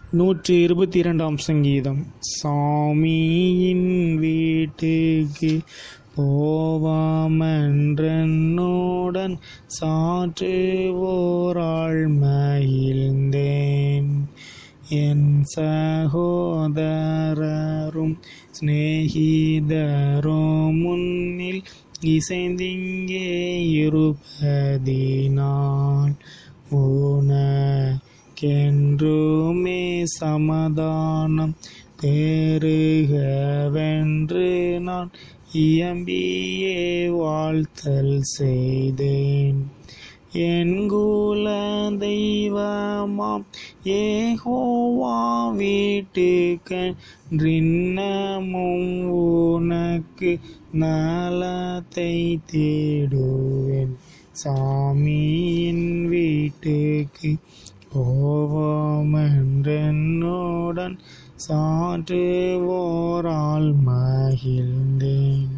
நூற்றி இருபத்தி இரண்டாம் சங்கீதம் சாமியின் வீட்டுக்கு போவாமென்றனுடன் சாற்றுவோராள் மகிழ்ந்தேன் என் சகோதரரும் சிநேகிதரும் முன்னில் இசைந்திங்கே இருப்பதினால் உனக்கென்றுமே சமாதானம் பெருகவென்று நான் இயம்பியே வாழ்த்தல் செய்தேன் என் குல தெய்வமாம் ஏகோவா வீட்டுக்கன்றின்னமும் உனக்கு நலத்தை தேடுவேன் சாமியின் வீட்டுக்கு போவோமென்றனுடன் சாற்றுவோரால் மகிழ்ந்தேன்